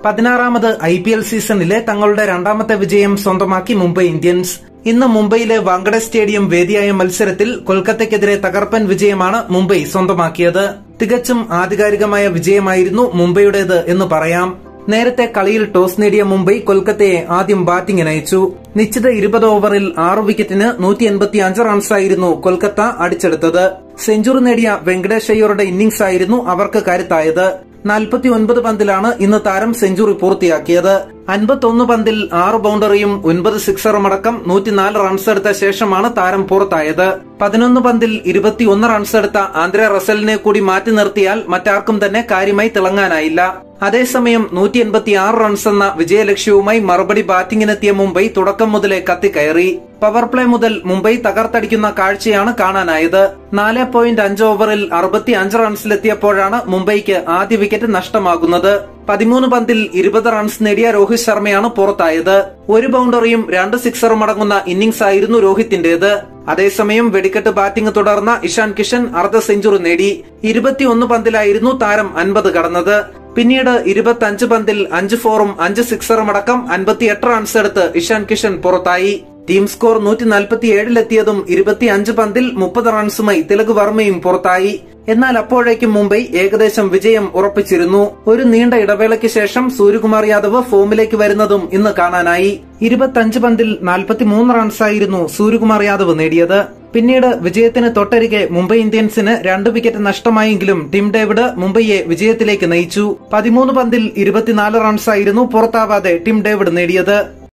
പതിനാറാമത് I P L സീസണിലെ തങ്ങളുടെ രണ്ടാമത്തെ വിജയം സ്വന്തമാക്കി മുംബൈ ഇന്ത്യൻസ് ഇന്ന് മുംബൈയിലെ വാങ്കഡെ സ്റ്റേഡിയം വേദിയായ മത്സരത്തിൽ കൊൽക്കത്തയ്ക്കെതിരെ തകർപ്പൻ വിജയമാണ് മുംബൈ സ്വന്തമാക്കിയത് തികച്ചും ആധികാരികമായ വിജയമായിരുന്നു മുംബൈയുടേത് എന്ന് പറയാം നേരത്തെ കളിയിൽ ടോസ് നേടിയ മുംബൈ കൊൽക്കത്തയെ ആദ്യം ബാറ്റിംഗിന് അയച്ചു നിശ്ചിത ഇരുപത് ഓവറിൽ ആറ് വിക്കറ്റിന് നൂറ്റി എൺപത്തി അഞ്ച് റൺസായിരുന്നു കൊൽക്കത്ത അടിച്ചെടുത്തത് സെഞ്ചുറി നേടിയ വെങ്കടേഷ് അയ്യരുടെ ഇന്നിംഗ്സ് ആയിരുന്നു അവർക്ക് കരുത്തായത് നാൽപ്പത്തി ഒൻപത് പന്തിലാണ് ഇന്ന് താരം സെഞ്ചുറി പൂർത്തിയാക്കിയത് അൻപത്തൊന്ന് പന്തിൽ ആറ് ബൌണ്ടറിയും ഒൻപത് സിക്സറും അടക്കം നൂറ്റിനാല് റൺസ് എടുത്ത ശേഷമാണ് താരം പുറത്തായത് പതിനൊന്ന് പന്തിൽ ഇരുപത്തിയൊന്ന് റൺസ് എടുത്ത ആന്ധ്ര റസലിനെ കൂടി മാറ്റി നിർത്തിയാൽ മറ്റാർക്കും തന്നെ കാര്യമായി തിളങ്ങാനായില്ല അതേസമയം നൂറ്റി എൺപത്തി ആറ് റൺസ് എന്ന വിജയലക്ഷ്യവുമായി മറുപടി ബാറ്റിംഗിനെത്തിയ മുംബൈ തുടക്കം മുതലേ കത്തിക്കയറി പവർ പ്ലേ മുതൽ മുംബൈ തകർത്തടിക്കുന്ന കാഴ്ചയാണ് കാണാനായത് നാല് പോയിന്റ് അഞ്ച് ഓവറിൽ അറുപത്തി അഞ്ച് റൺസിലെത്തിയപ്പോഴാണ് മുംബൈക്ക് ആദ്യ വിക്കറ്റ് നഷ്ടമാകുന്നത് പതിമൂന്ന് പന്തിൽ ഇരുപത് റൺസ് നേടിയ രോഹിത് ശർമ്മയാണ് പുറത്തായത് ഒരു ബൌണ്ടറിയും രണ്ട് സിക്സറും അടങ്ങുന്ന ഇന്നിംഗ്സ് ആയിരുന്നു രോഹിത്തിന്റേത് അതേസമയം വെടിക്കെട്ട് ബാറ്റിംഗ് തുടർന്ന ഇഷാൻ കിഷൻ അർദ്ധ സെഞ്ചുറി നേടി ഇരുപത്തിയൊന്ന് പന്തിലായിരുന്നു താരം അൻപത് കടന്നത് പിന്നീട് ഇരുപത്തിയഞ്ച് പന്തിൽ അഞ്ച് ഫോറും അഞ്ച് സിക്സറും അടക്കം അൻപത്തിയെട്ട് റൺസ് എടുത്ത് ഇഷാൻ കിഷൻ പുറത്തായി ടീം സ്കോർ നൂറ്റി നാൽപ്പത്തിയേഴിലെത്തിയതും ഇരുപത്തിയഞ്ച് പന്തിൽ മുപ്പത് റൺസുമായി തിലക് വർമ്മയും പുറത്തായി എന്നാൽ അപ്പോഴേക്കും മുംബൈ ഏകദേശം വിജയം ഉറപ്പിച്ചിരുന്നു ഒരു നീണ്ട ഇടവേളയ്ക്ക് ശേഷം സൂര്യകുമാർ യാദവ് ഫോമിലേക്ക് വരുന്നതും ഇന്ന് കാണാനായി ഇരുപത്തിയഞ്ച് പന്തിൽ നാൽപ്പത്തിമൂന്ന് റൺസായിരുന്നു സൂര്യകുമാർ യാദവ് നേടിയത് പിന്നീട് വിജയത്തിന് തൊട്ടരികെ മുംബൈ ഇന്ത്യൻസിന് രണ്ട് വിക്കറ്റ് നഷ്ടമായെങ്കിലും ടിം ഡേവിഡ് മുംബൈയെ വിജയത്തിലേക്ക് നയിച്ചു പതിമൂന്ന് പന്തിൽ ഇരുപത്തിനാല് റൺസായിരുന്നു പുറത്താവാതെ ടിം ഡേവിഡ് നേടിയത്